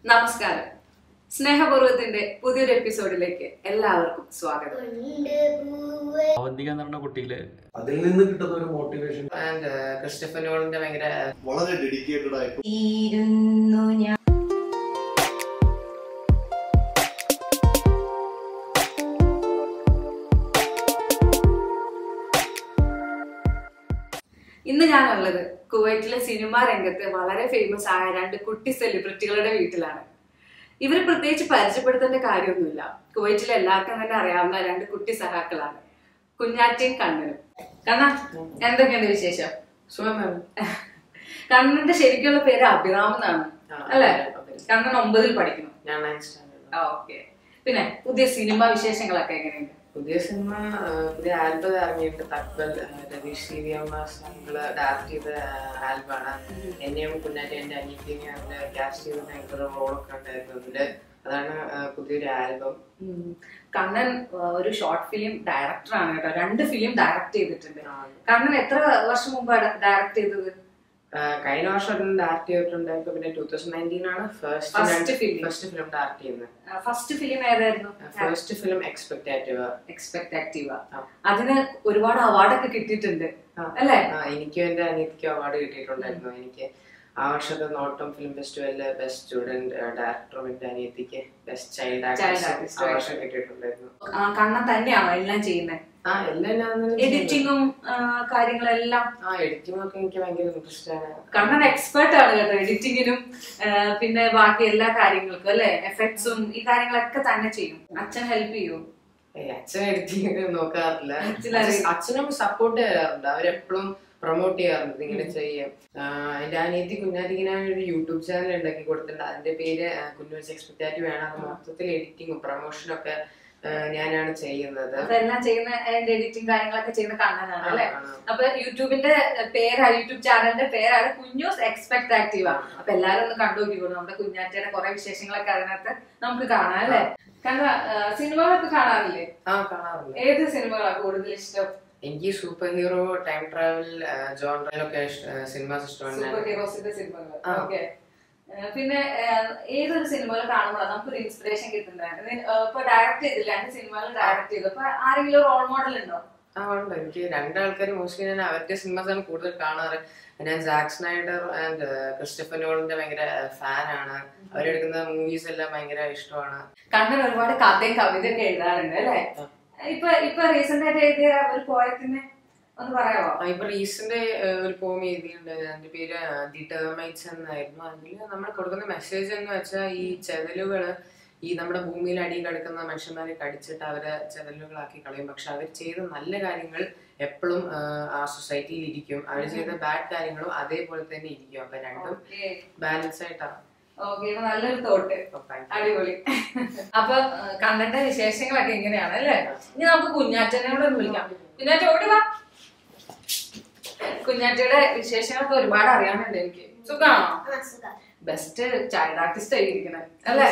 നമസ്കാരം സ്നേഹപൂർവ്വത്തിന്റെ പുതിയൊരു എപ്പിസോഡിലേക്ക് എല്ലാവർക്കും സ്വാഗതം അവന്തിക എന്ന് പറഞ്ഞ കുട്ടിയില് അതിൽ നിന്ന് കിട്ടുന്ന ഒരു മോട്ടിവേഷൻ ആൻഡ് ക്രിസ്റ്റഫർ നോളിന്റെ ഭയങ്കര വളരെ ഡെഡിക്കേറ്റഡ് ആയിട്ട് ഇന്ന് ഞാനുള്ളത് കുവൈറ്റിലെ സിനിമാ രംഗത്ത് വളരെ ഫേമസ് ആയ രണ്ട് കുട്ടി സെലിബ്രിറ്റികളുടെ വീട്ടിലാണ് ഇവരെ പ്രത്യേകിച്ച് പരിചയപ്പെടുത്തേണ്ട കാര്യമൊന്നുമില്ല കുവൈറ്റിലെ എല്ലാവർക്കും തന്നെ അറിയാവുന്ന രണ്ട് കുട്ടി സഹാക്കളാണ് കുഞ്ഞാറ്റയും കണ്ണനും കണ്ണ എന്തൊക്കെയുണ്ട് വിശേഷം സുഖമാണ് കണ്ണന്റെ ശരിക്കുള്ള പേര് അഭിറാം എന്നാണ് ആ, അല്ലേ അഭിറാം. കണ്ണൻ ഒമ്പതിൽ പഠിക്കുന്നു ഞാൻ നയൻത് സ്റ്റാൻഡേർഡ് ആ ഓക്കെ പിന്നെ പുതിയ സിനിമ വിശേഷങ്ങളൊക്കെ എങ്ങനെയുണ്ട് പുതിയ സിനിമ ആ, പുതിയ ആൽബം ഇറങ്ങിയിട്ട് തക്ബൽ ആ, രതീഷ് സി വി എം സാറികള് ഡയറക്ട് ചെയ്ത ആൽബമാണ് എന്നെയും കുഞ്ഞാറ്റി എന്റെ അനിയത്തിനെ അതിന്റെ കാസ്റ്റ് ചെയ്ത ഭയങ്കര റോളൊക്കെ ഉണ്ടായിരുന്നു അതില് അതാണ് ആ, പുതിയൊരു ആൽബം ഉം. കണ്ണൻ ആ, ഒരു ഷോർട്ട് ഫിലിം ഡയറക്ടറാണ് കേട്ടോ രണ്ട് ഫിലിം ഡയറക്ട് ചെയ്തിട്ടുണ്ട് കണ്ണൻ എത്ര വർഷം മുമ്പാണ് ഡയറക്ട് ചെയ്തത് കഴിഞ്ഞ വർഷം ഡയറക്ട് ചെയ്തിട്ടുണ്ടായിരുന്നു പിന്നെ ടൂ തൗസൻഡ് നയൻറ്റീൻ ആണ് First first film. First film direct ചെയ്യുന്നത് ഫസ്റ്റ് ഫിലിം ഏതായിരുന്നു ഫസ്റ്റ് ഫിലിം എക്സ്പെക്ടേറ്റീവ് എക്സ്പെക്ട് ആക്റ്റീവ ആ. അതിന് ഒരുപാട് അവാർഡൊക്കെ കിട്ടിയിട്ടുണ്ട് ആ. അല്ലേ ആ, എനിക്കും എന്റെ അനിയത്തിക്കും അവാർഡ് കിട്ടിയിട്ടുണ്ടായിരുന്നു എനിക്ക് ആ വർഷത്തെ നോട്ടം ഫിലിം ഫെസ്റ്റിവലില് ബെസ്റ്റ് സ്റ്റുഡന്റ് ഡയറക്ടറും എന്റെ അനിയത്തിക്ക് best child Child actor artist ആ വർഷം കിട്ടിയിട്ടുണ്ടായിരുന്നു ആ, കണ്ണൻ തന്നെയാണോ എല്ലാം ചെയ്യുന്നത് ആ എല്ലാം ഞാൻ തന്നെ ചെയ്യുന്നു. എഡിറ്റിങ്ങും കാര്യങ്ങളെല്ലാം ആ എഡിറ്റിംഗ് ഒക്കെ എനിക്ക് ഭയങ്കര ഇൻട്രസ്റ്റ് ആണ് കണ്ണൻ എക്സ്പേർട്ട് ആണ് കേട്ടോ എഡിറ്റിങ്ങിനും പിന്നെ ബാക്കി എല്ലാ കാര്യങ്ങൾക്കും അല്ലെ എഫക്ട്സും ഈ കാര്യങ്ങളൊക്കെ തന്നെ ചെയ്യും അച്ഛൻ ഹെൽപ്പ് ചെയ്യും ഏയ് അച്ഛൻ എഡിറ്റിംഗ് നോക്കാറില്ല അച്ഛൻ അറിയില്ല. അച്ഛനും സപ്പോർട്ട് ചെയ്യാറുണ്ട് അവരെപ്പോഴും പ്രൊമോട്ട് ചെയ്യാറുണ്ട് ഇങ്ങനെ ചെയ്യും ആ, എന്റെ അനിയത്തി കുഞ്ഞാറ്റിക്ക് ഞാൻ ഒരു യൂട്യൂബ് ചാനൽ ഉണ്ടാക്കി കൊടുത്തിട്ടുണ്ട് അതിന്റെ പേര് കുഞ്ഞുവച്ച് എക്സ്പെക്ടാറ്റ് വേണം അത് മൊത്തത്തിൽ എഡിറ്റിങ്ങും പ്രൊമോഷനും ഒക്കെ ആ, ഞാനാണ് ചെയ്യുന്നത് അതെല്ലാം ചെയ്യുന്ന എഡിറ്റിംഗ് കാര്യങ്ങളൊക്കെ ചെയ്യുന്ന കണ്ണനാണ് അല്ലെ ആണ്. അപ്പൊ യൂട്യൂബിന്റെ പേരാണ് യൂട്യൂബ് ചാനലിന്റെ പേരാണ് കുഞ്ഞൂസ് എക്സ്പെക്ട് ആക്റ്റീവ അപ്പൊ എല്ലാരും ഒന്ന് കണ്ടു നോക്കിക്കോളൂ നമ്മുടെ കുഞ്ഞാറ്റയുടെ കുറെ വിശേഷങ്ങളൊക്കെ അതിനകത്ത് നമുക്ക് കാണാം അല്ലെ കണ്ട സിനിമകളൊക്കെ കാണാറില്ലേ ആ കാണാറുണ്ട് ഏത് സിനിമകളാണ് കൂടുതൽ ഇഷ്ടം എനിക്ക് സൂപ്പർ ഹീറോ ടൈം ട്രാവൽ ജോൺറയിലൊക്കെ സിനിമാസ് സൂപ്പർ ഇഷ്ടമാണ് ഹീറോസിന്റെ സിനിമകൾ ആ. ഓക്കെ പിന്നെ ഏഹ്, ഏതൊരു സിനിമകൾ കാണുമ്പോഴാണ് നമുക്കൊരു ഇൻസ്പിറേഷൻ കിട്ടുന്നത് ഇപ്പൊ ഡയറക്ട് ചെയ്തില്ല രണ്ട് സിനിമകൾ ഡയറക്ട് ചെയ്തു അപ്പൊ ആരെങ്കിലും റോൾ മോഡൽ ഉണ്ടോ ആ ഉണ്ട് എനിക്ക് രണ്ടാൾക്കാർ മോസ്റ്റ്ലി ഞാൻ അവരുടെ സിനിമാസ് ആണ് കൂടുതൽ കാണാറ് ഞാൻ ജാക്ക് സ്നൈഡർ ആൻഡ് ക്രിസ്റ്റഫർ നോളിന്റെ ഭയങ്കര ഫാനാണ് അവരെടുക്കുന്ന മൂവീസ് എല്ലാം ഭയങ്കര ഇഷ്ടമാണ് കണ്ണൻ ഒരുപാട് കഥയും കവിതയൊക്കെ എഴുതാറുണ്ട് അല്ലെ ഇപ്പൊ ഇപ്പൊ റീസെന്റ് ആയിട്ട് എഴുതിയ ഒരു പോയത്തിന് ഒന്ന് പറയാമോ ആ, ഇപ്പൊ റീസെന്റ് ഒരു പോം എഴുതിയിട്ടുണ്ട് അതിന്റെ പേര് ദി ടേമൈറ്റ്സ് എന്നായിരുന്നു അതിൽ നമ്മൾ കൊടുക്കുന്ന മെസ്സേജ് എന്ന് വെച്ചാൽ ഈ ചെതലുകള് ഈ നമ്മുടെ ഭൂമിയിൽ അടിയിൽ കിടക്കുന്ന മനുഷ്യന്മാരെ കടിച്ചിട്ട് അവരെ ചെതലുകളാക്കി കളയും പക്ഷെ അവർ ചെയ്ത നല്ല കാര്യങ്ങൾ എപ്പോഴും ആ സൊസൈറ്റിയിൽ ഇരിക്കും അവർ ചെയ്ത ബാഡ് കാര്യങ്ങളും അതേപോലെ തന്നെ ഇരിക്കും അപ്പൊ രണ്ടും ബാലൻസ് ആയിട്ടാണ് ഓക്കെ നല്ലൊരു തോട്ട് അപ്പൊ thank you. അടിപൊളി അപ്പൊ കണ്ണന്റെ വിശേഷങ്ങളൊക്കെ ഇങ്ങനെയാണ് അല്ലേ ഇനി നമുക്ക് കുഞ്ഞാറ്റനെ കൂടെ ഒന്ന് വിളിക്കാം കുഞ്ഞാറ്റ ഓടി വാ കുഞ്ഞാറ്റയുടെ വിശേഷങ്ങളൊക്കെ ഒരുപാട് അറിയാനുണ്ട് എനിക്ക് സുഖാണോ ബെസ്റ്റ് ചൈൽഡ് ആർട്ടിസ്റ്റ് ആയിരിക്കണേ അല്ലേ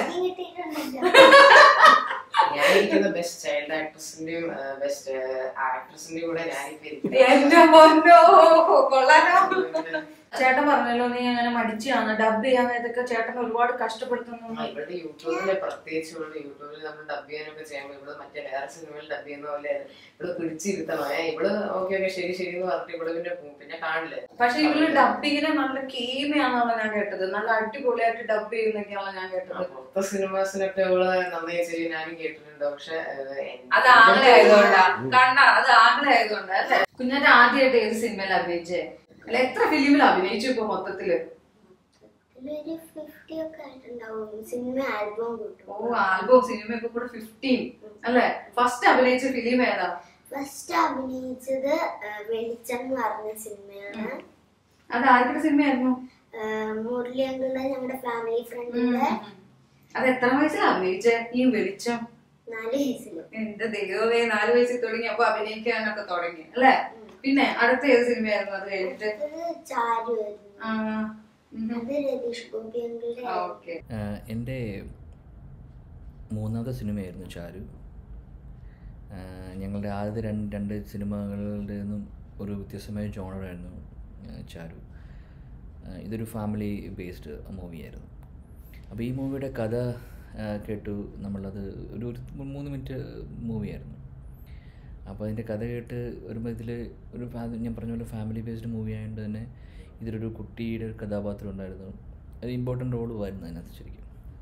ഞാൻ ഇരിക്കുന്ന ബെസ്റ്റ് ചൈൽഡ് ആക്ട്രസിന്റെയും ബെസ്റ്റ് ആക്ട്രസിന്റെയും കൂടെ ഞാനിപ്പോ ഇരിക്കുന്നത് എന്റെ പൊന്നോ കൊള്ളാലോ ചേട്ടൻ പറഞ്ഞല്ലോ നീ അങ്ങനെ മടിച്ചാണ് ഡബ് ചെയ്യാൻ ഇതൊക്കെ ചേട്ടൻ ഒരുപാട് കഷ്ടപ്പെടുത്തുന്നു ആ, ഇവിടെ യൂട്യൂബില് പ്രത്യേകിച്ച് ഇവിടെ യൂട്യൂബിൽ നമ്മൾ ഡബ് ചെയ്യാനൊക്കെ ചെയ്യുമ്പോൾ ഇവിടെ മറ്റേ വേറെ സിനിമയിൽ ഡബ് ചെയ്യുന്ന പോലെ ഇവിടെ പിടിച്ചിരുത്തണം ഏ ഇവിടെ ഓക്കെ ഓക്കെ ശരി ശരി എന്ന് പറഞ്ഞിട്ട് ഇവിടെ പിന്നെ പോവും. പിന്നെ കാണില്ലേ പക്ഷെ ഇവള് ഡബിങ്ങിനെ നല്ല കേമയാണെന്നുള്ള ഞാൻ കേട്ടത് നല്ല അടിപൊളിയായിട്ട് ഡബ് ചെയ്യുന്നൊക്കെയാണ് ഞാൻ ആ, കേട്ടത് പുറത്തെ സിനിമാസിനൊക്കെ ഇവിടെ നന്നായി ചെയ്യും ഞാനും കേട്ടിട്ടുണ്ട് പക്ഷെ അത് ആംഗ്ല ആയതുകൊണ്ടാ കണ്ട അത് ആംഗ്ല ആയതുകൊണ്ടാ അല്ലേ കുഞ്ഞാറ്റ ആദ്യമായിട്ട് ഏത് സിനിമയിൽ അഭിനയിച്ചേ അല്ല എത്ര ഫിലിമിൽ അഭിനയിച്ചു ഇപ്പൊ മൊത്തത്തില് ഒരു ഫിഫ്റ്റി ഒക്കെ ആയിട്ടുണ്ടാവും സിനിമ ആൽബം ഓ കൂട്ടും ആൽബം സിനിമയൊക്കെ കൂടെ ഫിഫ്റ്റീൻ അല്ലെ ഫസ്റ്റ് അഭിനയിച്ച ഫിലിം ഏതാ ഫസ്റ്റ് അഭിനയിച്ചത് ആ, വെളിച്ചം എന്ന് പറഞ്ഞ സിനിമയാണ് അത് ആർക്കിടെ സിനിമയായിരുന്നു ആ, മുരളി അങ്കിളുടെ ഞങ്ങളുടെ ഫാമിലി ഫ്രണ്ടിന്റെ അത് എത്ര വയസ്സിൽ അഭിനയിച്ചേ ഈ വെളിച്ചം നാല് വയസ്സിലും എന്റെ ദൈവമേ നാല് വയസ്സിൽ തുടങ്ങി അപ്പൊ അഭിനയിക്കാനൊക്കെ തുടങ്ങി അല്ലെ പിന്നെ അടുത്ത ഏത് സിനിമയായിരുന്നു അത് കഴിഞ്ഞിട്ട് അത് ചാരുവായിരുന്നു ആ, ഉം. അത് രതീഷ് ഗോപി അങ്കിളുടെ ആ, ഓക്കെ ആഹ് എൻ്റെ മൂന്നാമത്തെ സിനിമയായിരുന്നു ചാരു ആഹ് ഞങ്ങളുടെ ആദ്യത്തെ രണ്ട് രണ്ട് സിനിമകളുടെ നിന്നും ഒരു വ്യത്യസ്തമായ ജോണറായിരുന്നു ആഹ് ചാരു ആഹ് ഇതൊരു ഫാമിലി ബേസ്ഡ് മൂവിയായിരുന്നു അപ്പോൾ ഈ മൂവിയുടെ കഥ ആ, കേട്ടു നമ്മളത് ഒരു ഒരു മൂന്ന് മിനിറ്റ് മൂവിയായിരുന്നു അപ്പോൾ അതിൻ്റെ കഥ കേട്ട് വരുമ്പോൾ ഇതിൽ ഒരു ഫാ- ഞാൻ പറഞ്ഞ പോലെ ഫാമിലി ബേസ്ഡ് മൂവി ആയതുകൊണ്ട് തന്നെ ഇതിലൊരു കുട്ടിയുടെ ഒരു കഥാപാത്രം ഉണ്ടായിരുന്നു അത് ഇമ്പോർട്ടൻ്റ് റോളും ആയിരുന്നു അതിനകത്ത് ശരിക്കും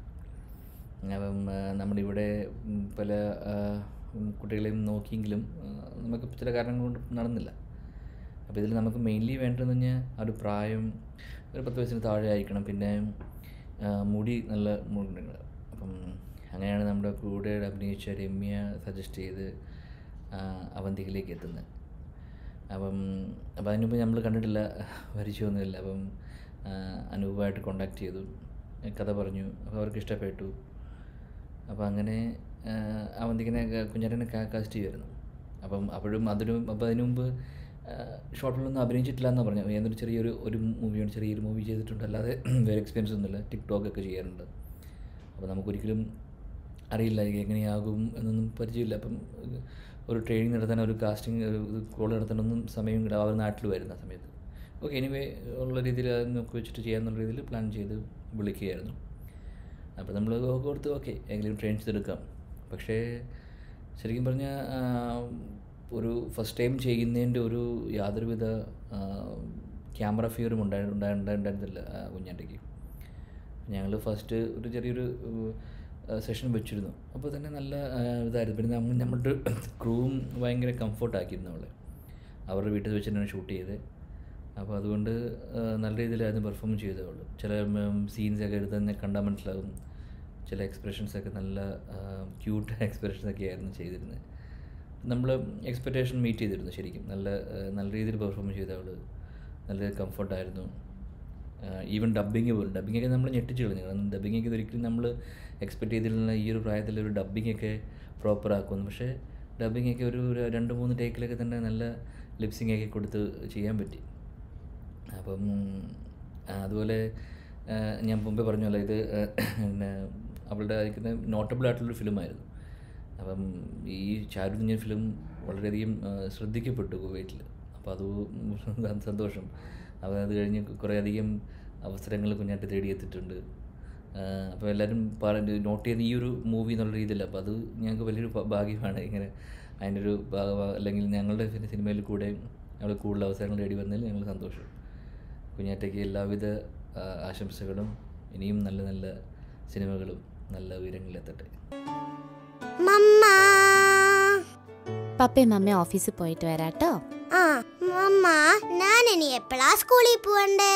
അപ്പം ആ, നമ്മുടെ ഉം, പല ആ, ഉം, കുട്ടികളെയും നോക്കിയെങ്കിലും ആ, നമുക്ക് ചില കാരണങ്ങൾ കൊണ്ട് നടന്നില്ല അപ്പോൾ ഇതിൽ നമുക്ക് മെയിൻലി വേണ്ടതെന്ന് പറഞ്ഞാൽ ആ ഒരു പ്രായം ഒരു പത്ത് വയസ്സിന് താഴെ ആയിരിക്കണം പിന്നെ ആ, മുടി നല്ല മുടി അപ്പം അങ്ങനെയാണ് നമ്മുടെ കൂടെ അഭിനയിച്ച രമ്യ സജസ്റ്റ് ചെയ്ത് ആ, അവന്തികയിലേക്ക് എത്തുന്നത് അപ്പം അപ്പം അതിന് മുമ്പ് നമ്മൾ കണ്ടിട്ടില്ല പരിചയമൊന്നുമില്ല അപ്പം ആ, അനൂപമായിട്ട് കോണ്ടാക്ട് ചെയ്തു കഥ പറഞ്ഞു അപ്പോൾ അവർക്ക് ഇഷ്ടപ്പെട്ടു അപ്പോൾ അങ്ങനെ ആ, അവന്തികനെ കുഞ്ഞാറ്റനെ കാസ്റ്റ് ചെയ്യുമായിരുന്നു അപ്പം അപ്പോഴും അതിനും അപ്പോൾ അതിനു മുമ്പ് ഷോർട്ട് ഫിലിമൊന്നും അഭിനയിച്ചിട്ടില്ല എന്നാണ് പറഞ്ഞു ഏതൊരു ചെറിയൊരു ഒരു മൂവിയാണ് ചെറിയൊരു മൂവി ചെയ്തിട്ടുണ്ട് അല്ലാതെ വേറെ എക്സ്പീരിയൻസ് ഒന്നുമില്ല ടിക്ടോക്ക് ഒക്കെ ചെയ്യാറുണ്ട് അപ്പോൾ നമുക്കൊരിക്കലും അറിയില്ല ഇത് എങ്ങനെയാകും എന്നൊന്നും പരിചയമില്ല അപ്പം ഒരു ട്രെയിനിങ് നടത്താൻ ഒരു കാസ്റ്റിംഗ് ഒരു കോൾ നടത്താനൊന്നും സമയം കിട്ടാ അവർ നാട്ടിൽ വരുന്ന സമയത്ത് ഓക്കെ എനിവേ ഉള്ള രീതിയിൽ അത് നോക്കി വെച്ചിട്ട് ചെയ്യാന്നുള്ള രീതിയിൽ പ്ലാൻ ചെയ്ത് വിളിക്കുകയായിരുന്നു അപ്പോൾ നമ്മൾ ഓർത്ത് ഓക്കെ എങ്കിലും ട്രെയിൻ ചെയ്തെടുക്കാം പക്ഷേ ശരിക്കും പറഞ്ഞാൽ ഒരു ഫസ്റ്റ് ടൈം ചെയ്യുന്നതിൻ്റെ ഒരു യാതൊരുവിധ ക്യാമറ ഫിയറും ഉണ്ടായി ഉണ്ടായി ഉണ്ടായിരുന്നില്ല ആ കുഞ്ഞാറ്റയ്ക്ക് ഞങ്ങൾ ഫസ്റ്റ് ഒരു ചെറിയൊരു സെഷൻ വെച്ചിരുന്നു അപ്പോൾ തന്നെ നല്ല ആ, ഇതായിരുന്നു പിന്നെ നമ്മൾ നമ്മുടെ ക്രൂവും ഭയങ്കര കംഫർട്ടാക്കിയിരുന്നു അവളെ അവരുടെ വീട്ടിൽ വെച്ച് തന്നെയാണ് ഷൂട്ട് ചെയ്തത് അപ്പോൾ അതുകൊണ്ട് ആ, നല്ല രീതിയിലായിരുന്നു പെർഫോം ചെയ്തത് അവൾ ചില സീൻസൊക്കെ എടുത്ത് തന്നെ കണ്ടാൽ മനസ്സിലാകും ചില എക്സ്പ്രഷൻസൊക്കെ നല്ല ക്യൂട്ട് എക്സ്പ്രഷൻസൊക്കെ ആയിരുന്നു ചെയ്തിരുന്നത് നമ്മൾ എക്സ്പെക്റ്റേഷൻ മീറ്റ് ചെയ്തിരുന്നു ശരിക്കും നല്ല ആ, നല്ല രീതിയിൽ പെർഫോം ചെയ്ത അവൾ നല്ല കംഫർട്ടായിരുന്നു ഈവൻ ഡബ്ബിങ് പോലും ഡബ്ബിങ്ങൊക്കെ നമ്മൾ ഞെട്ടിച്ച് കളഞ്ഞു കാരണം ഡബ്ബിങ്ങൊക്കെ ഇതൊരിക്കലും നമ്മൾ എക്സ്പെക്ട് ചെയ്തിരുന്ന ഈ ഒരു പ്രായത്തിൽ ഒരു ഡബ്ബിങ്ങൊക്കെ പ്രോപ്പർ ആക്കുമെന്ന് പക്ഷേ ഡബ്ബിങ്ങൊക്കെ ഒരു ഒരു രണ്ട് മൂന്ന് ടേക്കിലൊക്കെ തന്നെ നല്ല ലിപ്സിംഗ് ഒക്കെ കൊടുത്ത് ചെയ്യാൻ പറ്റി അപ്പം ആ, അതുപോലെ ആ, ഞാൻ മുമ്പേ പറഞ്ഞല്ലോ ഇത് ആ, പിന്നെ അവളുടെ അയക്കുന്ന നോട്ടബിൾ ആയിട്ടുള്ളൊരു ഫിലിമായിരുന്നു അപ്പം ഈ ചാരു കുഞ്ഞൻ ഫിലിം വളരെയധികം ആ, ശ്രദ്ധിക്കപ്പെട്ടു കുവൈറ്റിൽ അപ്പോൾ അത് സന്തോഷം അപ്പോൾ അത് കഴിഞ്ഞ് കുറേയധികം അവസരങ്ങൾ കുഞ്ഞാറ്റ് തേടിയെത്തിയിട്ടുണ്ട് അപ്പോൾ എല്ലാവരും പറഞ്ഞ് നോട്ട് ചെയ്യുന്ന ഈ ഒരു മൂവി എന്നുള്ള രീതിയില്ല അപ്പോൾ അത് ഞങ്ങൾക്ക് വലിയൊരു ഭ- ഭാഗ്യമാണ് ഇങ്ങനെ അതിൻ്റെ ഒരു ഭാഗ- അല്ലെങ്കിൽ ഞങ്ങളുടെ സിനി- സിനിമയിൽ കൂടെ ഞങ്ങൾ കൂടുതൽ അവസരങ്ങൾ തേടി വന്നതിൽ ഞങ്ങൾ സന്തോഷം കുഞ്ഞാറ്റയ്ക്ക് എല്ലാവിധ ആ, ആശംസകളും ഇനിയും നല്ല നല്ല സിനിമകളും നല്ല ഉയരങ്ങളിലെത്തട്ടെ മമ്മ പപ്പയും മമ്മയും ഓഫീസിൽ പോയിട്ട് വരാട്ടോ ആ മമ്മ ഞാൻ ഇനി എപ്പോഴാ സ്കൂളിൽ പോവണ്ടേ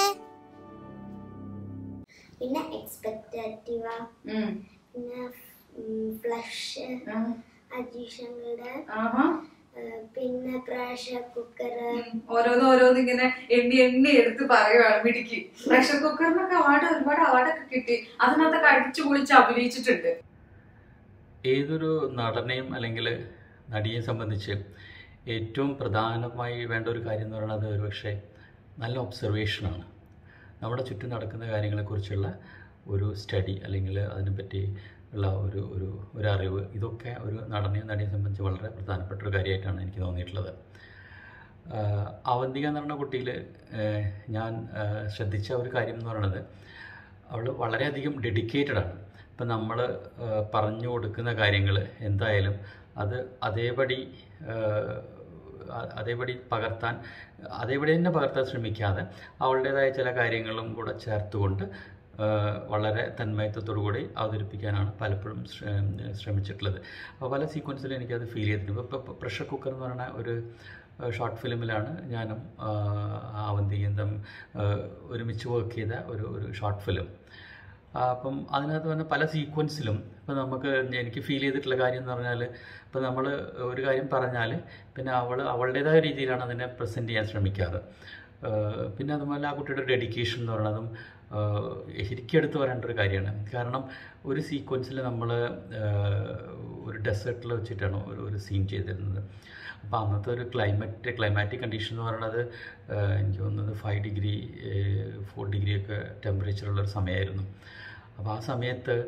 പിന്നെ എക്സ്പെക്ടേറ്റീവ പിന്നെ ഫ്ലഷ് അജീഷങ്ങളുടെ പിന്നെ പ്രഷർ കുക്കർ ഓരോന്ന് ഓരോന്ന് ഇങ്ങനെ എണ്ണി എണ്ണി എടുത്ത് പറയുവാണ് മിടുക്കി പ്രഷർ കുക്കറിനൊക്കെ അവാർഡ് ഒരുപാട് അവാർഡൊക്കെ കിട്ടി അതിനകത്തൊക്കെ അടിച്ചു പൊളിച്ച് അഭിനയിച്ചിട്ടുണ്ട് ഏതൊരു നടനെയും അല്ലെങ്കിൽ നടിയെ സംബന്ധിച്ച് ഏറ്റവും പ്രധാനമായി വേണ്ട ഒരു കാര്യം എന്ന് പറയുന്നത് ഒരുപക്ഷെ നല്ല ഒബ്സർവേഷനാണ് നമ്മുടെ ചുറ്റും നടക്കുന്ന കാര്യങ്ങളെക്കുറിച്ചുള്ള ഒരു സ്റ്റഡി അല്ലെങ്കിൽ അതിനെപ്പറ്റി ഉള്ള ഒരു ഒരു ഒരു അറിവ് ഇതൊക്കെ ഒരു നടനെയും നടിയെ സംബന്ധിച്ച് വളരെ പ്രധാനപ്പെട്ട ഒരു കാര്യമായിട്ടാണ് എനിക്ക് തോന്നിയിട്ടുള്ളത് ആഹ് അവന്തിക എന്ന് പറഞ്ഞ കുട്ടിയിൽ ഞാൻ ആഹ് ശ്രദ്ധിച്ച ഒരു കാര്യം എന്ന് പറയുന്നത് അവൾ വളരെയധികം ഡെഡിക്കേറ്റഡ് ആണ് ഇപ്പം നമ്മൾ പറഞ്ഞു കൊടുക്കുന്ന കാര്യങ്ങൾ എന്തായാലും അത് അതേപടി ആഹ് അ- അതേപടി പകർത്താൻ അതേപടി തന്നെ പകർത്താൻ ശ്രമിക്കാതെ അവളുടേതായ ചില കാര്യങ്ങളും കൂടെ ചേർത്തുകൊണ്ട് ആഹ് വളരെ തന്മയത്വത്തോടു കൂടി അവതരിപ്പിക്കാനാണ് പലപ്പോഴും ശ്ര- ശ്രമിച്ചിട്ടുള്ളത് അപ്പോൾ പല സീക്വൻസിലും എനിക്കത് ഫീൽ ചെയ്തിട്ടുണ്ട് ഇപ്പോൾ പ്രഷർ കുക്കർ എന്ന് പറയുന്ന ഒരു ഷോർട്ട് ഫിലിമിലാണ് ഞാനും ആഹ് അവന്തികയും തമ്മിൽ ആഹ് ഒരുമിച്ച് വർക്ക് ചെയ്ത ഒരു ഒരു ഷോർട്ട് ഫിലിം അപ്പം അതിനകത്ത് വന്ന പല സീക്വൻസിലും ഇപ്പം നമുക്ക് എനിക്ക് ഫീൽ ചെയ്തിട്ടുള്ള കാര്യം എന്ന് പറഞ്ഞാൽ ഇപ്പം നമ്മൾ ഒരു കാര്യം പറഞ്ഞാൽ പിന്നെ അവൾ അവളുടേതായ രീതിയിലാണ് അതിനെ പ്രസൻറ്റ് ചെയ്യാൻ ശ്രമിക്കാറ് ആഹ് പിന്നെ അതുപോലെ ആ കുട്ടിയുടെ ഡെഡിക്കേഷൻ എന്ന് പറയുന്നതും ആഹ് ശരിക്കും എടുത്ത് പറയേണ്ട ഒരു കാര്യമാണ് കാരണം ഒരു സീക്വൻസിൽ നമ്മൾ ഒരു ഡെസേർട്ടിൽ വെച്ചിട്ടാണ് ഒരു ഒരു സീൻ ചെയ്തിരുന്നത് അപ്പോൾ അന്നത്തെ ഒരു ക്ലൈമറ്റ് ക്ലൈമാറ്റിക് കണ്ടീഷൻ എന്ന് പറയുന്നത് ആഹ് എനിക്ക് തോന്നുന്നത് ഫൈവ് ഡിഗ്രി ഫോർ ഡിഗ്രി ഒക്കെ ടെമ്പറേച്ചറുള്ള ഒരു സമയമായിരുന്നു അപ്പോൾ ആ സമയത്ത്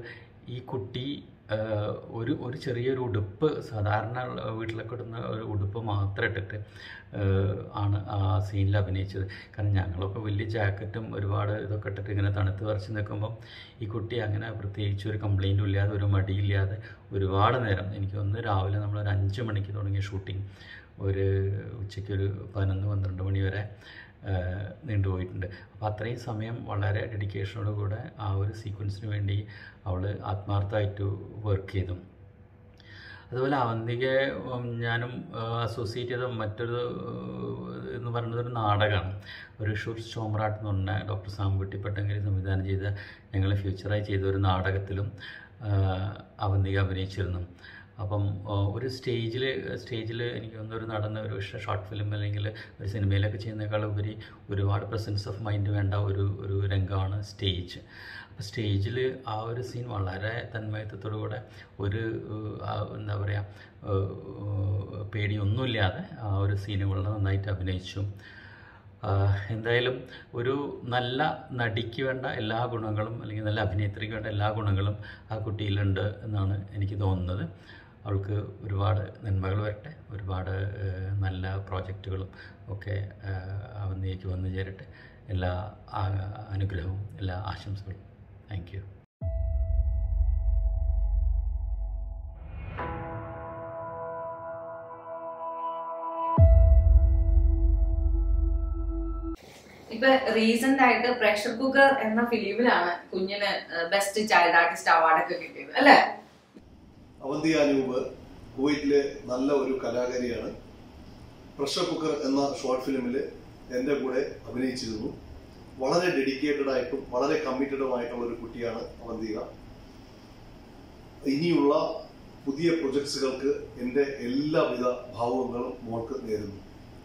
ഈ കുട്ടി ആ, ഒരു ഒരു ചെറിയൊരു ഉടുപ്പ് സാധാരണ വീട്ടിലൊക്കെ ഇടുന്ന ഒരു ഉടുപ്പ് മാത്രം ഇട്ടിട്ട് ആ, ആണ് ആ സീനിൽ അഭിനയിച്ചത് കാരണം ഞങ്ങളൊക്കെ വലിയ ജാക്കറ്റും ഒരുപാട് ഇതൊക്കെ ഇട്ടിട്ട് ഇങ്ങനെ തണുത്ത് വരച്ച് നിൽക്കുമ്പം ഈ കുട്ടി അങ്ങനെ പ്രത്യേകിച്ച് ഒരു കംപ്ലൈൻറ്റും ഇല്ലാതെ ഒരു മടിയില്ലാതെ ഒരുപാട് നേരം എനിക്ക് ഒന്ന് രാവിലെ നമ്മൾ ഒരു അഞ്ച് മണിക്ക് തുടങ്ങിയ ഷൂട്ടിംഗ് ഒരു ഉച്ചയ്ക്ക് ഒരു പതിനൊന്ന് പന്ത്രണ്ട് മണി വരെ ആ, നീണ്ടുപോയിട്ടുണ്ട് അപ്പോൾ അത്രയും സമയം വളരെ ഡെഡിക്കേഷനോട് കൂടെ ആ ഒരു സീക്വൻസിന് വേണ്ടി അവൾ ആത്മാർത്ഥമായിട്ട് വർക്ക് ചെയ്തു അതുപോലെ അവന്തികയെ ഉം, ഞാനും അസോസിയേറ്റ് ചെയ്ത മറ്റൊരു ഏഹ്, എന്ന് പറയുന്നത് ഒരു നാടകമാണ് ഒരു ഷൂർ ചോമറാട്ട് എന്ന് പറഞ്ഞ ഡോക്ടർ സാംകുട്ടി പട്ടങ്കരി സംവിധാനം ചെയ്ത ഞങ്ങൾ ഫ്യൂച്ചറായി ചെയ്ത ഒരു നാടകത്തിലും ആഹ്, അവന്തിക അഭിനയിച്ചിരുന്നു അപ്പം ആഹ്, ഒരു സ്റ്റേജിൽ സ്റ്റേജിൽ എനിക്ക് തോന്നുന്നു ഒരു നടന്ന ഒരു ഷോർട്ട് ഫിലിം അല്ലെങ്കിൽ ഒരു സിനിമയിലൊക്കെ ചെയ്യുന്നതിനേക്കാൾ ഉപരി ഒരുപാട് പ്രസൻസ് ഓഫ് മൈൻഡ് വേണ്ട ഒരു ഒരു രംഗമാണ് സ്റ്റേജ് അപ്പോൾ സ്റ്റേജിൽ ആ ഒരു സീൻ വളരെ തന്മയത്വത്തോടു കൂടെ ഒരു ഏഹ്, ആ എന്താ പറയുക ഏഹ്, പേടിയൊന്നുമില്ലാതെ ആ ഒരു സീന് വളരെ നന്നായിട്ട് അഭിനയിച്ചു ആഹ് എന്തായാലും ഒരു നല്ല നടിക്ക് വേണ്ട എല്ലാ ഗുണങ്ങളും അല്ലെങ്കിൽ നല്ല അഭിനേത്രിക്ക് വേണ്ട എല്ലാ ഗുണങ്ങളും ആ കുട്ടിയിലുണ്ട് എന്നാണ് എനിക്ക് തോന്നുന്നത് അവൾക്ക് ഒരുപാട് നന്മകൾ വരട്ടെ ഒരുപാട് ഏഹ്, നല്ല പ്രോജക്റ്റുകളും ഒക്കെ ഏഹ്, അവന്നിലേക്ക് വന്നു ചേരട്ടെ എല്ലാ ആ- അനുഗ്രഹവും എല്ലാ ആശംസകളും താങ്ക് യു ഇപ്പൊ റീസെന്റ് ആയിട്ട് പ്രഷർ കുക്കർ എന്ന ഫിലിമിലാണ് കുഞ്ഞിന് ബെസ്റ്റ് ചൈൽഡ് ആർട്ടിസ്റ്റ് അവാർഡൊക്കെ കിട്ടിയത് അല്ലേ അവന്തി അനൂപ് കുവൈറ്റിലെ നല്ല ഒരു കലാകാരിയാണ് പ്രഷർ കുക്കർ എന്ന ഷോർട്ട് ഫിലിമിൽ എൻ്റെ കൂടെ അഭിനയിച്ചിരുന്നു വളരെ ഡെഡിക്കേറ്റഡ് ആയിട്ടും വളരെ കമ്മിറ്റഡുമായിട്ടുള്ള ഒരു കുട്ടിയാണ് അവന്തിക ഇനിയുള്ള പുതിയ പ്രൊജക്ട്സുകൾക്ക് എൻ്റെ എല്ലാവിധ ഭാവുകങ്ങളും മോൾക്ക് നേരുന്നു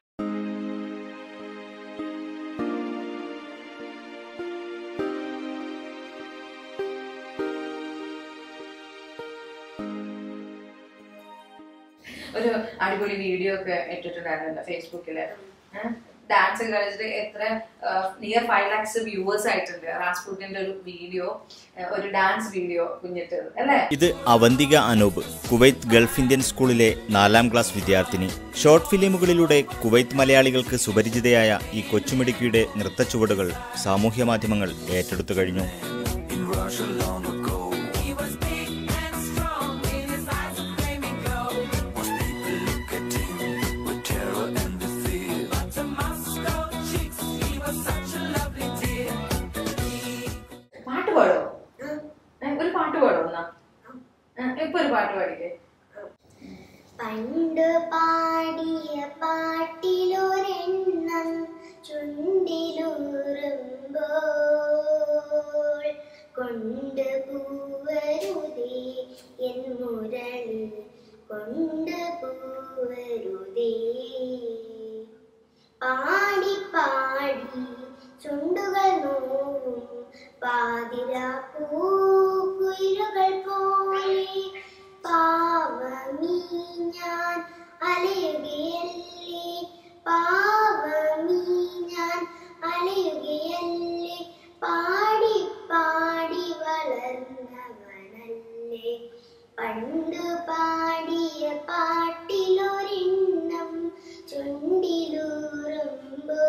ഒരു അടിപൊളി വീഡിയോ ഒക്കെ ഇട്ടിട്ടുണ്ടായിരുന്നല്ലോ ഫേസ്ബുക്കില് ഡാൻസ് കളിച്ചിട്ട് എത്ര നിയർ ഫൈവ് ലാക്സ് വ്യൂവേഴ്സ് ആയിട്ടുണ്ട് റാസ്പുട്ടിന്റെ ഒരു വീഡിയോ ഒരു ഡാൻസ് വീഡിയോ കുഞ്ഞിട്ടത് അല്ലേ ഇത് Avanthika Anoop Kuwait Gulf Indian സ്കൂളിലെ നാലാം ക്ലാസ് വിദ്യാർത്ഥിനി ഷോർട്ട് ഫിലിമുകളിലൂടെ കുവൈത്ത് മലയാളികൾക്ക് സുപരിചിതയായ ഈ കൊച്ചുമിടുക്കിയുടെ നൃത്തച്ചുവടുകൾ സാമൂഹ്യ മാധ്യമങ്ങൾ ഏറ്റെടുത്തു കഴിഞ്ഞു പാട്ട് പാടോ ഏ, ഒരു പാട്ട് പാടോ എന്നാ ഏ, ഇപ്പൊ ഒരു പാട്ട് പാടിക്കേ പണ്ട് പാടിയ പാട്ടിലൊരെണ്ണം ചുണ്ടിലൂറുമ്പോൾ കൊണ്ട് പൂവരുതേ എൻ മുരളി കൊണ്ട് പൂവരുതേ പാടി പാടി ചുണ്ടുകൾ നോവും പാതിര പൂക്കുയിലുകൾ പോലെ പാവമീ ഞാൻ അലയുകയല്ലേ പാവമീ ഞാൻ അലയുകയല്ലേ പാടി പാടി വളർന്നവനല്ലേ പണ്ട് പാടിയ പാട്ടിലൊരെണ്ണം ചുണ്ടിലൂറുമ്പോ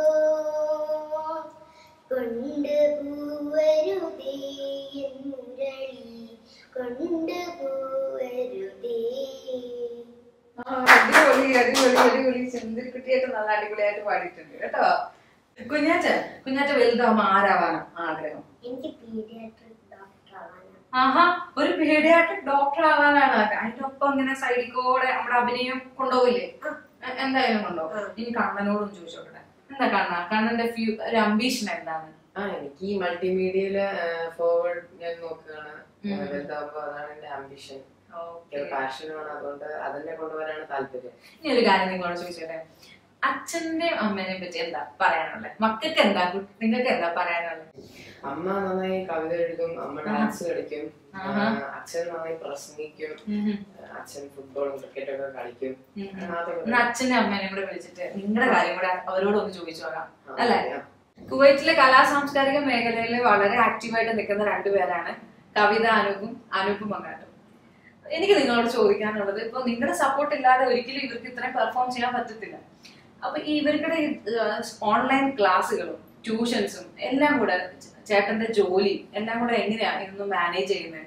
കൊണ്ട് പൂവരുതേ എൻ മുരളി കൊണ്ട് പൂവരുതേ ആ, അടിപൊളി അടിപൊളി അടിപൊളി ചെന്തിരിക്കുട്ടിയായിട്ട് നല്ല അടിപൊളിയായിട്ട് പാടിയിട്ടുണ്ട് കേട്ടോ കുഞ്ഞാറ്റ കുഞ്ഞാറ്റ വലുതാവുമ്പോ ആരാവാനാ ആഗ്രഹം എനിക്ക് പീഡിയാട്രിക് ഡോക്ടർ ആവാനാണ് ആഹാ ഒരു പീഡിയാട്രിക് ഡോക്ടർ ആവാനാണ് ആഗ്രഹം. അതിന്റെ ഒപ്പം ഇങ്ങനെ സൈഡിൽ കൂടെ നമ്മുടെ അഭിനയം കൊണ്ടുപോകില്ലേ എ- എന്തായാലും കൊണ്ടുപോകും ഇനി കണ്ണനോടും ചോദിച്ചോട്ടെ എന്താ കണ്ണ കണ്ണന്റെ ഫ്യൂ ഒരു അംബീഷൻ എന്താണ് ആ എനിക്ക് ഈ മൾട്ടിമീഡിയയില് ഫോർവേഡ് ഞാൻ നോക്കുകയാണ് ഉം. വലുതാകുമ്പോ അതാണ് എന്റെ ആംബിഷൻ Okay. പാഷനുമാണ് അതുകൊണ്ട് അതിനെ കൊണ്ടുവരാനാണ് താല്പര്യം ഇനി ഒരു കാര്യം നിങ്ങളോട് ചോദിച്ചോട്ടെ അച്ഛന്റെയും അമ്മേനെയും പറ്റി എന്താ പറയാനുള്ളത് മക്കൾക്ക് എന്താ കു- നിങ്ങൾക്ക് എന്താ പറയാനുള്ളത് അമ്മ നന്നായി കവിത എഴുതും അമ്മ ഡാൻസ് കളിക്കും ആഹാ. ആ, അച്ഛൻ നന്നായി പ്രസംഗിക്കും അച്ഛൻ ഫുട്ബോളും ക്രിക്കറ്റും ഒക്കെ കളിക്കും അതൊക്കെ എന്നാ അച്ഛനെ അമ്മേനെയും കൂടെ വിളിച്ചിട്ട് നിങ്ങളുടെ കാര്യം കൂടെ അവരോടൊന്ന് ചോദിച്ചു നോക്കാം ആ, അല്ലേ അറിയാം. കുവൈറ്റിലെ കലാ സാംസ്കാരിക മേഖലയിൽ വളരെ ആക്റ്റീവായിട്ട് നിൽക്കുന്ന രണ്ടുപേരാണ് കവിത അനൂപും അനൂപും മങ്ങാട്ടും എനിക്ക് നിങ്ങളോട് ചോദിക്കാനുള്ളത് ഇപ്പൊ നിങ്ങളുടെ സപ്പോർട്ട് ഇല്ലാതെ ഒരിക്കലും ഇവർക്ക് ഇത്രയും പെർഫോം ചെയ്യാൻ പറ്റത്തില്ല അപ്പൊ ഈ ഇവരുടെ ഓൺലൈൻ ക്ലാസ്സുകളും ട്യൂഷൻസും എല്ലാം കൂടെ ചേട്ടന്റെ ജോലി എല്ലാം കൂടെ എങ്ങനെയാ ഇതൊന്ന് മാനേജ് ചെയ്യുന്നത്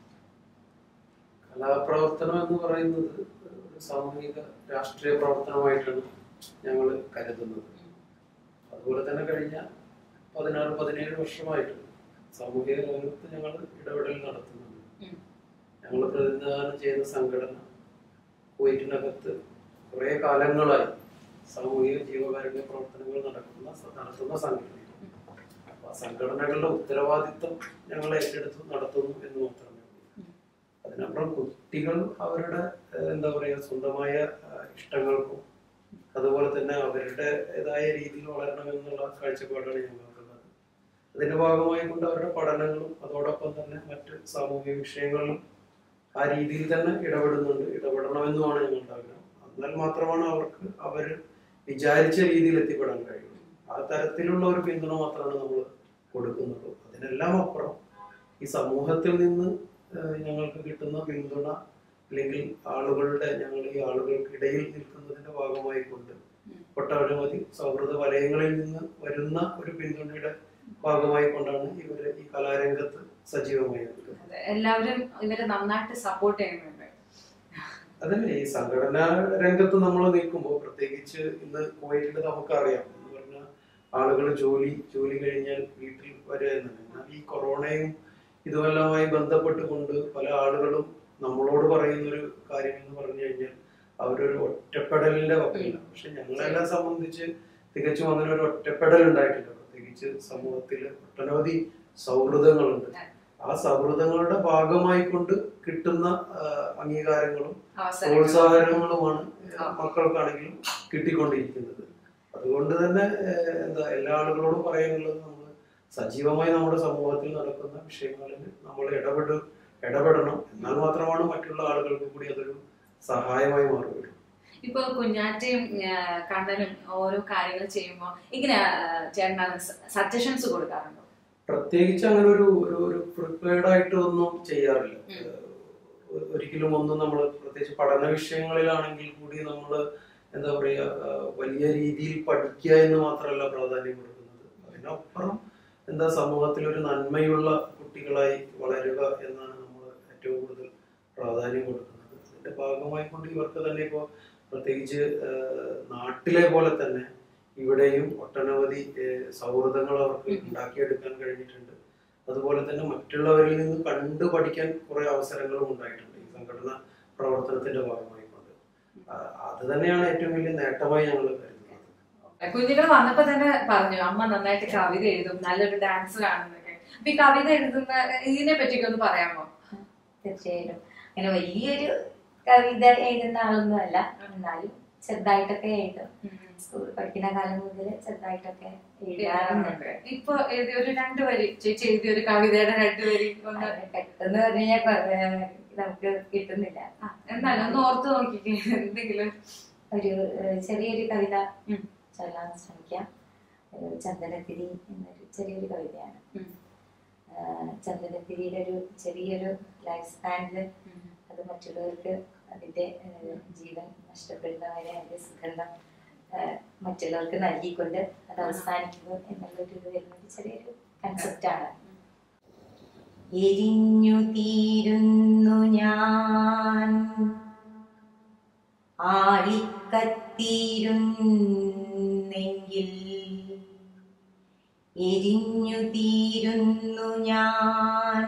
കലാപ്രവർത്തനം എന്ന് പറയുന്നത് ഒരു സാമൂഹിക രാഷ്ട്രീയ പ്രവർത്തനമായിട്ടാണ് ഞങ്ങൾ കരുതുന്നത് അതുപോലെ തന്നെ കഴിഞ്ഞ പതിനാറ് പതിനേഴ് വർഷമായിട്ട് സാമൂഹിക രംഗത്ത് ഞങ്ങൾ ഇടപെടൽ നടത്തുന്നുണ്ട് ഉം. ഞങ്ങൾ പ്രതിനിധാനം ചെയ്യുന്ന സംഘടന കുവൈറ്റിനകത്ത് കുറേ കാലങ്ങളായി സാമൂഹിക ജീവകാരുണ്യ പ്രവർത്തനങ്ങൾ നടക്കുന്ന നടത്തുന്ന സംഘടന അപ്പൊ ആ സംഘടനകളുടെ ഉത്തരവാദിത്വം ഞങ്ങൾ ഏറ്റെടുത്ത് നടത്തുന്നു എന്ന് മാത്രമേ ഉള്ളൂ അതിനപ്പുറം കുട്ടികൾ അവരുടെ ഏഹ്, എന്താ പറയുക സ്വന്തമായ ആഹ്, ഇഷ്ടങ്ങൾക്കും അതുപോലെ തന്നെ അവരുടേതായ രീതിയിൽ വളരണമെന്നുള്ള കാഴ്ചപ്പാടാണ് ഞങ്ങൾക്കുള്ളത് അതിന്റെ ഭാഗമായി കൊണ്ട് അവരുടെ പഠനങ്ങളും അതോടൊപ്പം തന്നെ മറ്റ് സാമൂഹിക വിഷയങ്ങളിലും ആ രീതിയിൽ തന്നെ ഇടപെടുന്നുണ്ട് ഇടപെടണമെന്നുമാണ് ഞങ്ങളുടെ ആഗ്രഹം എന്നാൽ മാത്രമാണ് അവർക്ക് അവർ വിചാരിച്ച രീതിയിൽ എത്തിപ്പെടാൻ കഴിയുള്ളൂ ആ തരത്തിലുള്ള ഒരു പിന്തുണ മാത്രമാണ് നമ്മൾ കൊടുക്കുന്നുള്ളൂ അതിനെല്ലാം അപ്പുറം ഈ സമൂഹത്തിൽ നിന്ന് ഏഹ്, ഞങ്ങൾക്ക് കിട്ടുന്ന പിന്തുണ അല്ലെങ്കിൽ ആളുകളുടെ ഞങ്ങൾ ഈ ആളുകൾക്കിടയിൽ നിൽക്കുന്നതിന്റെ ഭാഗമായി കൊണ്ട് ഒട്ടനവധി സൗഹൃദ വലയങ്ങളിൽ നിന്ന് വരുന്ന ഒരു പിന്തുണയുടെ ഭാഗമായി കൊണ്ടാണ് ഇവര് ഈ കലാരംഗത്ത് സജീവമായി നിൽക്കുന്നത് അതെ, എല്ലാവരും ഇവരെ നന്നായിട്ട് സപ്പോർട്ട് ചെയ്യുന്നുണ്ട് അതല്ലേ ഈ സംഘടനാ രംഗത്ത് നമ്മൾ നിൽക്കുമ്പോൾ പ്രത്യേകിച്ച് ഇന്ന് കുവൈറ്റിൽ നമുക്കറിയാം എന്ന് പറഞ്ഞാൽ ആളുകൾ ജോലി ജോലി കഴിഞ്ഞാൽ വീട്ടിൽ വരിക എന്നാണ് എന്നാൽ ഈ കൊറോണയും ഇതുമെല്ലാമായി ബന്ധപ്പെട്ടുകൊണ്ട് പല ആളുകളും നമ്മളോട് പറയുന്ന ഒരു കാര്യം എന്ന് പറഞ്ഞു കഴിഞ്ഞാൽ അവരൊരു ഒറ്റപ്പെടലിന്റെ വക്കയിലാണ് പക്ഷെ ഞങ്ങളെല്ലാം സംബന്ധിച്ച് തികച്ചും അങ്ങനെ ഒരു ഒറ്റപ്പെടൽ ഉണ്ടായിട്ടില്ല പ്രത്യേകിച്ച് സമൂഹത്തിൽ ഒട്ടനവധി സൗഹൃദങ്ങളുണ്ട് ആ സൗഹൃദങ്ങളുടെ ഭാഗമായി കൊണ്ട് കിട്ടുന്ന ആ, അംഗീകാരങ്ങളും അവസരങ്ങൾ പ്രോത്സാഹനങ്ങളുമാണ് മക്കൾക്കാണെങ്കിലും കിട്ടിക്കൊണ്ടിരിക്കുന്നത് അതുകൊണ്ട് തന്നെ ഏഹ്, എന്താ എല്ലാ ആളുകളോടും പറയാനുള്ളത് നമ്മൾ സജീവമായി നമ്മുടെ സമൂഹത്തിൽ നടക്കുന്ന വിഷയങ്ങളിൽ നമ്മൾ ഇടപെട് ഇടപെടണം എന്നാൽ മാത്രമാണ് മറ്റുള്ള ആളുകൾക്ക് കൂടി അതൊരു സഹായമായി മാറുകയുള്ളൂ ഇപ്പൊ കുഞ്ഞാറ്റയും ആ, കണ്ണനും ഓരോ കാര്യങ്ങൾ ചെയ്യുമ്പോ ഇങ്ങനെ ചേട്ടൻ സജഷൻസ് കൊടുക്കാറുണ്ടോ പ്രത്യേകിച്ച് അങ്ങനെ ഒരു ഒരു ഒരു പ്രിപ്പയർഡ് ആയിട്ട് ഒന്നും ചെയ്യാറില്ല ഉം. ഏഹ് ഒ- ഒരിക്കലും ഒന്നും നമ്മൾ പ്രത്യേകിച്ച് പഠന വിഷയങ്ങളിലാണെങ്കിൽ കൂടി നമ്മൾ എന്താ പറയുക ഏഹ് വലിയ രീതിയിൽ പഠിക്കുക എന്ന് മാത്രമല്ല പ്രാധാന്യം കൊടുക്കുന്നത് അതിനപ്പുറം എന്താ സമൂഹത്തിൽ ഒരു നന്മയുള്ള കുട്ടികളായി വളരുക എന്നാണ് നമ്മൾ ഏറ്റവും കൂടുതൽ പ്രാധാന്യം കൊടുക്കുന്നത് അതിന്റെ ഭാഗമായി കൊണ്ട് ഇവർക്ക് തന്നെ ഇപ്പോൾ പ്രത്യേകിച്ച് ഏഹ് നാട്ടിലെ പോലെ തന്നെ ഇവിടെയും ഒട്ടനവധി ഏഹ് സൗഹൃദങ്ങൾ അവർക്ക് ഉണ്ടാക്കിയെടുക്കാൻ കഴിഞ്ഞിട്ടുണ്ട് അതുപോലെ തന്നെ മറ്റുള്ളവരിൽ നിന്ന് കണ്ടു പഠിക്കാൻ കുറെ അവസരങ്ങളും ഉണ്ടായിട്ടുണ്ട് ഈ സംഘടന പ്രവർത്തനത്തിന്റെ ഭാഗമായി കൊണ്ട് ആ, അത് തന്നെയാണ് ഏറ്റവും വലിയ നേട്ടമായി ഞങ്ങൾ കരുതുന്നത് കുഞ്ഞുങ്ങൾ വന്നപ്പോ തന്നെ പറഞ്ഞു അമ്മ നന്നായിട്ട് കവിത എഴുതും നല്ലൊരു ഡാൻസ് കാണുന്നൊക്കെ അപ്പൊ ഈ കവിത എഴുതുന്ന ഇതിനെ പറ്റിയൊക്കെ ഒന്ന് പറയാമോ തീർച്ചയായിട്ടും അങ്ങനെ വലിയൊരു കവിത എഴുതുന്ന ആളൊന്നും അല്ല എന്നാലും ചെറുതായിട്ടൊക്കെ എഴുതും സ്കൂളിൽ പഠിക്കുന്ന കാലം മുതൽ ചെറുതായിട്ടൊക്കെ എഴുതാറുണ്ട് ഇപ്പൊ എഴുതിയ ഒരു രണ്ട് വരി ചേച്ചി എഴുതിയ ഒരു കവിതയുടെ രണ്ട് വരി ഒന്ന് അങ്ങനെ പെട്ടെന്ന് പറഞ്ഞു കഴിഞ്ഞാൽ നമുക്ക് കിട്ടുന്നില്ല ആ, എന്നാലും ഒന്ന് ഓർത്ത് നോക്കിക്കേ എന്തെങ്കിലും ഒരു ഏഹ്, ചെറിയൊരു കവിത ഉം. ചൊല്ലാൻ ശ്രമിക്കാം ഒരു ചന്ദനത്തിരി എന്നൊരു ചെറിയൊരു കവിതയാണ് ഉം. ആഹ് ചന്ദനത്തിരിയുടെ ഒരു ചെറിയൊരു ലൈഫ് സ്പാനിൽ അത് മറ്റുള്ളവർക്ക് അതിന്റെ ഏഹ്, ജീവൻ നഷ്ടപ്പെടുന്നവരെ അതിന്റെ സുഗന്ധം ഏഹ്, മറ്റുള്ളവർക്ക് നൽകിക്കൊണ്ട് അത് അവസാനിക്കുന്നു എന്നുള്ളൊരു ഇത് വരുന്ന ഒരു ചെറിയൊരു കൺസെപ്റ്റാണ് എരിഞ്ഞു തീരുന്നു ഞാൻ ആളിക്കത്തീരുന്നെങ്കിൽ എരിഞ്ഞു തീരുന്നു ഞാൻ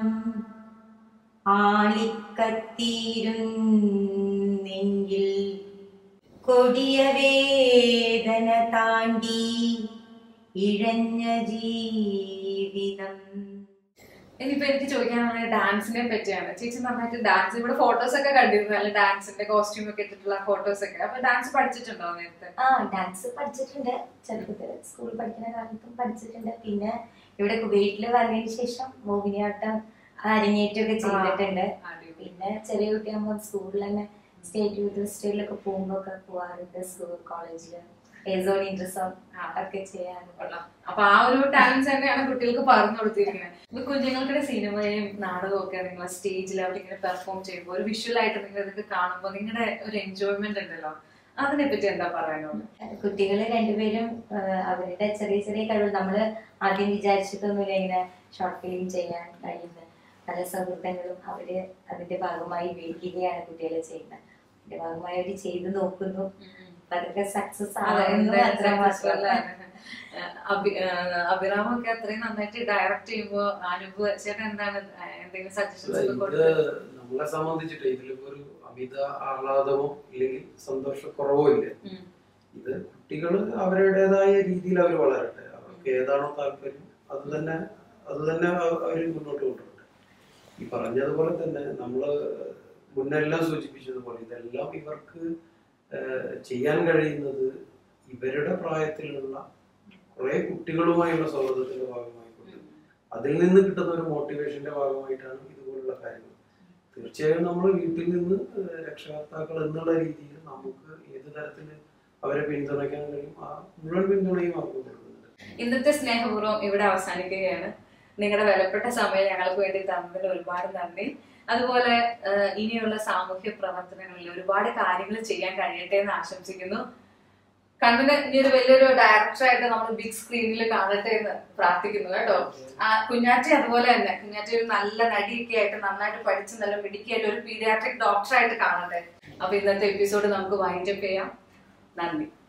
ആളിക്കത്തീരുന്നെങ്കിൽ കൊടിയ വേദന താണ്ടി ഇഴഞ്ഞ ജീവിതം ഇനിയിപ്പോ എനിക്ക് ചോദിക്കാനുള്ള ഡാൻസിനെ പറ്റിയാണ് ചേച്ചി നന്നായിട്ട് ഡാൻസ് ഇവിടെ ഫോട്ടോസ് ഒക്കെ കണ്ടിരുന്നു നല്ല ഡാൻസിന്റെ കോസ്റ്റ്യൂം ഒക്കെ ഇട്ടിട്ടുള്ള ഫോട്ടോസ് ഒക്കെ അപ്പൊ ഡാൻസ് പഠിച്ചിട്ടുണ്ടോ നേരത്തെ ആ ഡാൻസ് പഠിച്ചിട്ടുണ്ട് ചെറുപ്പത്തിൽ സ്കൂളിൽ പഠിക്കുന്ന കാലത്തും പഠിച്ചിട്ടുണ്ട് പിന്നെ ഇവിടെ കുവൈറ്റിൽ വന്നതിന് ശേഷം മോഹിനിയാട്ടം അരങ്ങേറ്റമൊക്കെ ചെയ്തിട്ടുണ്ട് അടിപൊളി. പിന്നെ ചെറിയ കുട്ടിയാകുമ്പോൾ സ്കൂളിൽ തന്നെ സ്റ്റേറ്റ് യൂത്ത് ഫെസ്റ്റിവലൊക്കെ പോകുമ്പോൾ ഒക്കെ പോവാറുണ്ട് സ്കൂൾ കോളേജിൽ ഏസോൺ ഇൻട്രസം ഒക്കെ ചെയ്യാൻ അപ്പൊ ആ ഒരു ടാലൻസ് തന്നെയാണ് കുട്ടികൾക്ക് പറഞ്ഞു കൊടുത്തിരിക്കുന്നത് ഇപ്പൊ കുഞ്ഞുങ്ങളുടെ സിനിമയും നാടകവും ഒക്കെ നിങ്ങൾ സ്റ്റേജിൽ അവിടെ ഇങ്ങനെ പെർഫോം ചെയ്യുമ്പോൾ ഒരു വിഷ്വൽ ആയിട്ട് നിങ്ങൾ ഇതൊക്കെ കാണുമ്പോൾ നിങ്ങളുടെ ഒരു എൻജോയ്മെന്റ് ഉണ്ടല്ലോ അതിനെ പറ്റി എന്താ പറയാനുള്ളത് കുട്ടികൾ രണ്ടുപേരും ആ, അവരുടെ ചെറിയ ചെറിയ കഴിവ് നമ്മൾ ആദ്യം വിചാരിച്ചിട്ടൊന്നുമില്ല ഇങ്ങനെ ഷോർട്ട് ഫിലിം ചെയ്യാൻ കഴിയുന്ന പല സൗഹൃദങ്ങളും അവര് അതിന്റെ ഭാഗമായി മേടിക്കുകയാണ് കുട്ടികളെ ചെയ്യുന്നത് അതിന്റെ ഭാഗമായി അവര് ചെയ്ത് നോക്കുന്നു അപ്പൊ അതൊക്കെ സക്സസ് ആകുന്നു അത്ര മാത്രമല്ല അഭിറാമൊക്കെ അത്രയും നന്നായിട്ട് ഡയറക്റ്റ് ചെയ്യുമ്പോ അനുഭവ ചേട്ടൻ എന്താണ് എന്തെങ്കിലും സജഷൻസ് ഒക്കെ ഇത് കൊടുത്തത് നമ്മളെ സംബന്ധിച്ചിട്ട് ഇതിലിപ്പോ ഒരു അമിത ആഹ്ലാദമോ ഇല്ലെങ്കിൽ സന്തോഷക്കുറവോ ഇല്ല ഉം. ഇത് കുട്ടികൾ അവരുടേതായ രീതിയിൽ അവർ വളരട്ടെ അവർക്ക് ഏതാണോ താല്പര്യം അത് തന്നെ അത് തന്നെ അവർ മുന്നോട്ട് കൊണ്ടുപോകട്ടെ ഈ പറഞ്ഞതുപോലെ തന്നെ നമ്മള് മുന്നെല്ലാം സൂചിപ്പിച്ചതുപോലെ ഇതെല്ലാം ഇവർക്ക് ഏഹ്, ചെയ്യാൻ കഴിയുന്നത് ഇവരുടെ പ്രായത്തിലുള്ള കുറെ കുട്ടികളുമായുള്ള സൗഹൃദത്തിന്റെ ഭാഗമായിക്കൊണ്ട് അതിൽ നിന്ന് കിട്ടുന്ന ഒരു മോട്ടിവേഷന്റെ ഭാഗമായിട്ടാണ് ഇതുപോലുള്ള കാര്യങ്ങൾ തീർച്ചയായും നമ്മൾ വീട്ടിൽ നിന്ന് ഏഹ്, രക്ഷകർത്താക്കൾ എന്നുള്ള രീതിയിൽ നമുക്ക് ഏത് തരത്തിൽ അവരെ പിന്തുണയ്ക്കാൻ കഴിയും ആ മുഴുവൻ പിന്തുണയും അവർക്ക് കൊടുക്കുന്നുണ്ട് ഇന്നത്തെ സ്നേഹപൂർവ്വം ഇവിടെ അവസാനിക്കുകയാണ് നിങ്ങളുടെ വിലപ്പെട്ട സമയം ഞങ്ങൾക്ക് വേണ്ടി തന്നതിൽ ഒരുപാട് നന്ദി അതുപോലെ ആഹ്, ഇനിയുള്ള സാമൂഹ്യ പ്രവർത്തനങ്ങളിൽ ഒരുപാട് കാര്യങ്ങൾ ചെയ്യാൻ കഴിയട്ടെ എന്ന് ആശംസിക്കുന്നു കണ്ണിന് ഇനി ഒരു വലിയൊരു ഡയറക്ടറായിട്ട് നമ്മൾ ബിഗ് സ്ക്രീനിൽ കാണട്ടെ എന്ന് പ്രാർത്ഥിക്കുന്നു കേട്ടോ ആ കുഞ്ഞാറ്റി അതുപോലെ തന്നെ കുഞ്ഞാറ്റി ഒരു നല്ല നടിയൊക്കെ ആയിട്ട് നന്നായിട്ട് പഠിച്ച് നല്ല മിടുക്കിയായിട്ട് ഒരു പീഡിയാട്രിക് ഡോക്ടറായിട്ട് കാണട്ടെ അപ്പൊ ഇന്നത്തെ എപ്പിസോഡ് നമുക്ക് വൈൻഡപ്പ് ചെയ്യാം നന്ദി